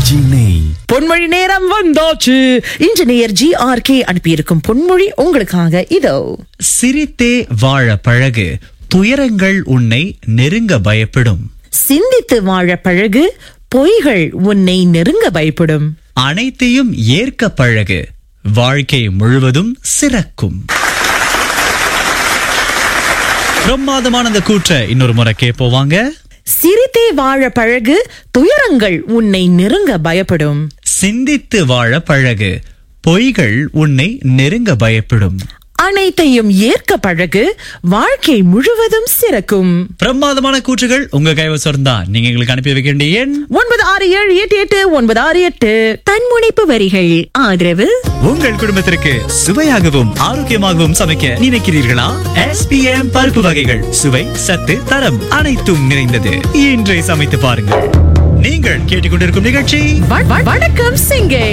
RKG நெய் பொன்மொழி நேரம் வந்தாச்சு இன்ஜினியர் ஜி ஆர் கே அனுப்பியிருக்கும் பொன்மொழி உங்களுக்காக இதோ சிரித்தே வாழ பழகு துயரங்கள் உன்னை நெருங்க பயப்படும் சிந்தித்து வாழ பழகு பொய்கள் உன்னை நெருங்க பயப்படும் அனைத்தையும் ஏற்க பழகு வாழ்க்கை முழுவதும் சிறக்கும் பிரமாதமான அந்த கூற்ற இன்னொரு முறை கேட்போவாங்க சிரித்தே வாழ பழகு துயரங்கள் உன்னை நெருங்க பயப்படும் சிந்தித்து வாழ பழகு பொய்கள் உன்னை நெருங்க பயப்படும் அனைத்தையும் ஏற்க பழகு வாழ்க்கை முழுவதும் சிறக்கும் பிரமாதமான கூற்றுகள் உங்க கைவசம் இருந்தா நீங்க எங்களுக்கு அனுப்பி வைக்க வேண்டிய எண் ஒன்பது ஆறு ஏழு எட்டு எட்டு ஒன்பது ஆறு எட்டு தன்முனைப்பு வரிகள் ஆதரவு உங்கள் குடும்பத்திற்கு சுவையாகவும் ஆரோக்கியமாகவும் சமைக்க நினைக்கிறீர்களா எஸ்பிஎம் பருப்பு வகைகள் சுவை சத்து தரம் அனைத்தும் நிறைந்தது இன்றை சமைத்து பாருங்கள் நீங்கள் கேட்டுக்கொண்டிருக்கும் நிகழ்ச்சி வ- வ- வணக்கம் சிங்கை